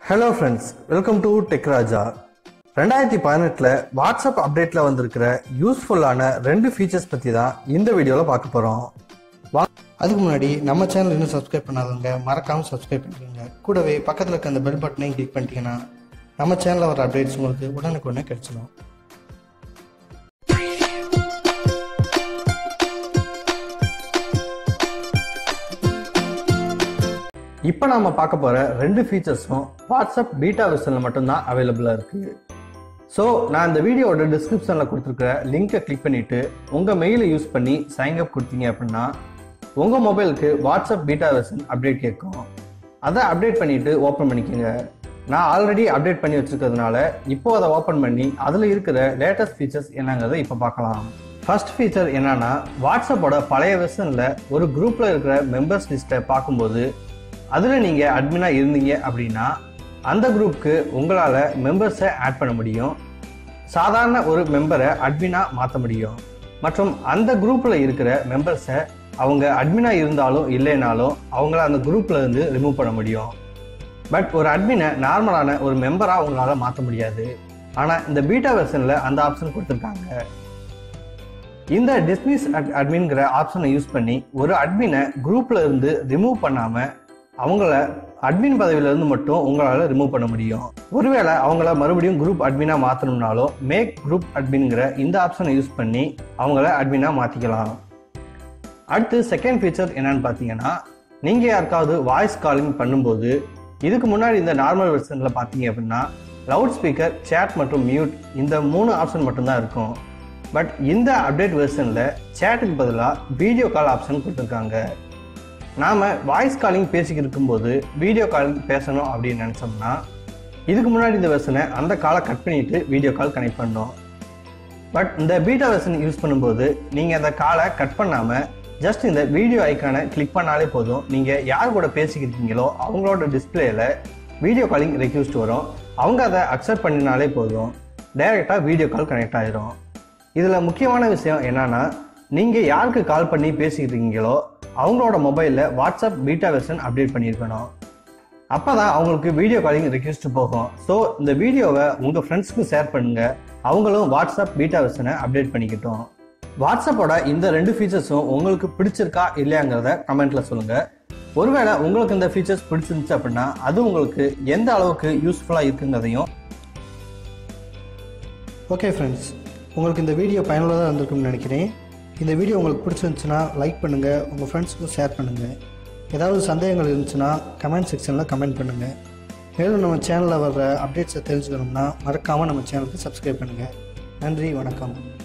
hello friends welcome to டெக்ராஜா ரெண்டாயிரத்தி பதினெட்டில் வாட்ஸ்அப் அப்டேட்டில் வந்திருக்கிற யூஸ்ஃபுல்லான ரெண்டு ஃபீச்சர்ஸ் பற்றி தான் இந்த வீடியோவில் பார்க்க போகிறோம் அதுக்கு முன்னாடி நம்ம சேனல் இன்னும் சப்ஸ்கிரைப் பண்ணாதவங்க மறக்காமல் சப்ஸ்கிரைப் பண்ணிக்கோங்க கூடவே பக்கத்தில் இருக்க அந்த பெல் பட்டனையும் கிளிக் பண்ணிட்டீங்கன்னா நம்ம சேனலில் வர அப்டேட்ஸ் உங்களுக்கு உடனுக்குடனே கிடைச்சிடும் இப்போ நாம பார்க்க போகிற ரெண்டு ஃபீச்சர்ஸும் வாட்ஸ்அப் பீட்டா வெர்ஷனில் மட்டும்தான் அவைலபிளாக இருக்குது ஸோ நான் இந்த வீடியோவோட டிஸ்கிரிப்ஷனில் கொடுத்துருக்க லிங்கை கிளிக் பண்ணிவிட்டு உங்கள் மெயிலை யூஸ் பண்ணி சைன் அப் கொடுத்தீங்க அப்படின்னா உங்கள் மொபைலுக்கு வாட்ஸ்அப் பீட்டா வெர்ஷன் அப்டேட் கேட்கும் அதை அப்டேட் பண்ணிவிட்டு ஓப்பன் பண்ணிக்கோங்க நான் ஆல்ரெடி அப்டேட் பண்ணி வச்சுருக்கிறதுனால இப்போ அதை ஓப்பன் பண்ணி அதில் இருக்கிற லேட்டஸ்ட் ஃபீச்சர்ஸ் என்னங்கிறத இப்போ பார்க்கலாம் ஃபர்ஸ்ட் ஃபீச்சர் என்னன்னா வாட்ஸ்அப்போட பழைய வெர்ஷனில் ஒரு குரூப்பில் இருக்கிற மெம்பர்ஸ் லிஸ்ட்டை பார்க்கும்போது அதில் நீங்கள் அட்மினாக இருந்தீங்க அப்படின்னா அந்த குரூப்புக்கு உங்களால் மெம்பர்ஸை ஆட் பண்ண முடியும் சாதாரண ஒரு மெம்பரை அட்மினாக மாற்ற முடியும் மற்றும் அந்த குரூப்பில் இருக்கிற மெம்பர்ஸை அவங்க அட்மினாக இருந்தாலும் இல்லைனாலும் அவங்கள அந்த குரூப்ல இருந்து ரிமூவ் பண்ண முடியும் பட் ஒரு அட்மினை நார்மலான ஒரு மெம்பராக அவங்களால மாற்ற முடியாது ஆனால் இந்த பீட்டா வெர்ஷனில் அந்த ஆப்ஷன் கொடுத்துருக்காங்க இந்த டிஸ்மிஸ் அட்மின்கிற ஆப்ஷனை யூஸ் பண்ணி ஒரு அட்மினை குரூப்ல இருந்து ரிமூவ் பண்ணாம அவங்கள அட்மின் பதவியில இருந்து மட்டும் உங்களால ரிமூவ் பண்ண முடியும் ஒருவேளை அவங்கள மறுபடியும் குரூப் அட்மினா மாத்தணும்னாலும் மேக் குரூப் அட்மின்கிற இந்த ஆப்ஷனை யூஸ் பண்ணி அவங்கள அட்மினா மாத்திக்கலாம் அடுத்து செகண்ட் ஃபீச்சர் என்னன்னு பார்த்தீங்கன்னா நீங்கள் யாருக்காவது வாய்ஸ் காலிங் பண்ணும்போது இதுக்கு முன்னாடி இந்த நார்மல் வெர்ஷனில் பார்த்தீங்க அப்படின்னா லவுட் ஸ்பீக்கர் சேட் மற்றும் மியூட் இந்த மூணு ஆப்ஷன் மட்டும்தான் இருக்கும் பட் இந்த அப்டேட் வெர்ஷனில் சேட்டுக்கு பதிலாக வீடியோ கால் ஆப்ஷன் கொடுத்துருக்காங்க நாம் வாய்ஸ் காலிங் பேசிக்கிட்டு இருக்கும்போது வீடியோ காலிங் பேசணும் அப்படின்னு நினச்சோம்னா இதுக்கு முன்னாடி இந்த வெர்ஷனை அந்த காலை கட் பண்ணிட்டு வீடியோ கால் கனெக்ட் பண்ணோம் பட் இந்த பீட்டா வெர்ஷன் யூஸ் பண்ணும்போது நீங்கள் அந்த காலை கட் பண்ணாமல் ஜஸ்ட் இந்த வீடியோ ஐக்கானை கிளிக் பண்ணாலே போதும் நீங்கள் யார் கூட பேசிக்கிட்டீங்களோ அவங்களோட டிஸ்பிளேல வீடியோ காலிங் ரெக்யூஸ்ட் வரும் அவங்க அதை அக்செப்ட் பண்ணினாலே போதும் டைரெக்டாக வீடியோ கால் கனெக்ட் ஆயிரும் இதில் முக்கியமான விஷயம் என்னன்னா நீங்கள் யாருக்கு கால் பண்ணி பேசிக்கிட்டு இருக்கீங்களோ அவங்களோட மொபைலில் வாட்ஸ்அப் பீட்டா வெர்ஷன் அப்டேட் பண்ணியிருக்கணும் அப்போ தான் அவங்களுக்கு வீடியோ காலிங் ரெக்வெஸ்ட் போகும் ஸோ இந்த வீடியோவை உங்கள் ஃப்ரெண்ட்ஸ்க்கு ஷேர் பண்ணுங்கள் அவங்களும் வாட்ஸ்அப் பீட்டா வெர்ஷனை அப்டேட் பண்ணிக்கிட்டோம் வாட்ஸ்அப்போட இந்த ரெண்டு ஃபீச்சர்ஸும் உங்களுக்கு பிடிச்சிருக்கா இல்லையாங்கிறத கமெண்ட்ல சொல்லுங்க ஒருவேளை உங்களுக்கு இந்த ஃபீச்சர்ஸ் பிடிச்சிருந்துச்சு அப்படின்னா அது உங்களுக்கு எந்த அளவுக்கு யூஸ்ஃபுல்லாக இருக்குங்கிறதையும் ஓகே ஃப்ரெண்ட்ஸ் உங்களுக்கு இந்த வீடியோ பயனுள்ளதாக இருந்திருக்கும்னு நினைக்கிறேன் இந்த வீடியோ உங்களுக்கு பிடிச்சிருந்துச்சுன்னா லைக் பண்ணுங்கள் உங்கள் ஃப்ரெண்ட்ஸுக்கும் ஷேர் பண்ணுங்கள் ஏதாவது சந்தேகங்கள் இருந்துச்சுன்னா கமெண்ட் செக்ஷனில் கமெண்ட் பண்ணுங்கள் மேலும் நம்ம சேனலில் வர்ற அப்டேட்ஸை தெரிஞ்சுக்கணும்னா மறக்காமல் நம்ம சேனலுக்கு சப்ஸ்கிரைப் பண்ணுங்கள் நன்றி வணக்கம்